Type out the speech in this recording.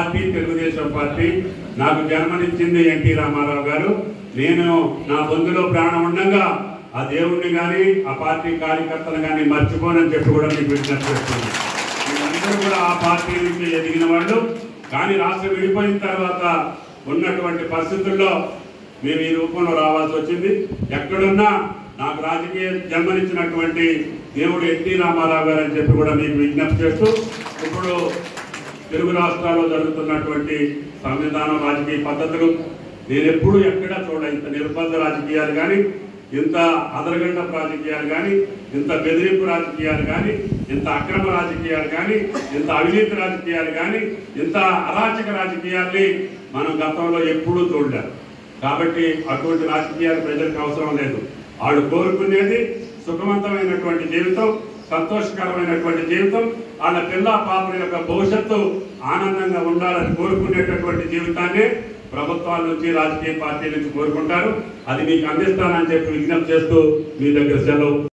party Telugu Desam party నాకు జన్మనిచ్చింది NT Ramarao గారు నేను నా బంధులో ప్రాణం ఉండగా ఆ దేవుణ్ణి కానీ ఆ పార్టీ కార్యకర్తలు కానీ మర్చిపోనని చెప్పి కూడా మీకు విజ్ఞప్తి చేస్తున్నాను వీళ్ళందరూ కూడా ఆ పార్టీ నుంచి ఎదిగిన వాళ్ళు కానీ రాష్ట్రం విడిపోయిన తర్వాత ఉన్నటువంటి పరిస్థితుల్లో మేము ఈ రూపంలో రావాల్సి వచ్చింది ఎక్కడున్నా నాకు రాజకీయ జన్మనిచ్చినటువంటి దేవుడు ఎన్టీ రామారావు గారు అని చెప్పి కూడా మీకు విజ్ఞప్తి చేస్తూ ఇప్పుడు తెలుగు రాష్ట్రాల్లో జరుగుతున్నటువంటి సంవిధానం రాజకీయ పద్ధతులు నేను ఎప్పుడు ఎక్కడా చూడ ఇంత నిర్బంధ రాజకీయాలు కానీ ఇంత అదరగండ రాజకీయాలు కానీ ఇంత బెదిరింపు రాజకీయాలు కానీ ఇంత అక్రమ రాజకీయాలు కానీ ఇంత అవినీతి రాజకీయాలు కానీ ఇంత అరాచక రాజకీయాల్ని మనం గతంలో ఎప్పుడూ చూడలేదు కాబట్టి అటువంటి రాజకీయాలు ప్రజలకు అవసరం లేదు వాళ్ళు కోరుకునేది సుఖవంతమైనటువంటి జీవితం సంతోషకరమైనటువంటి జీవితం వాళ్ళ పిల్ల పాపల యొక్క భవిష్యత్తు ఆనందంగా ఉండాలని కోరుకునేటటువంటి జీవితాన్ని ప్రభుత్వాల నుంచి రాజకీయ పార్టీల నుంచి కోరుకుంటారు అది మీకు అందిస్తానని చెప్పి విజ్ఞప్తి చేస్తూ మీ దగ్గర సెలవు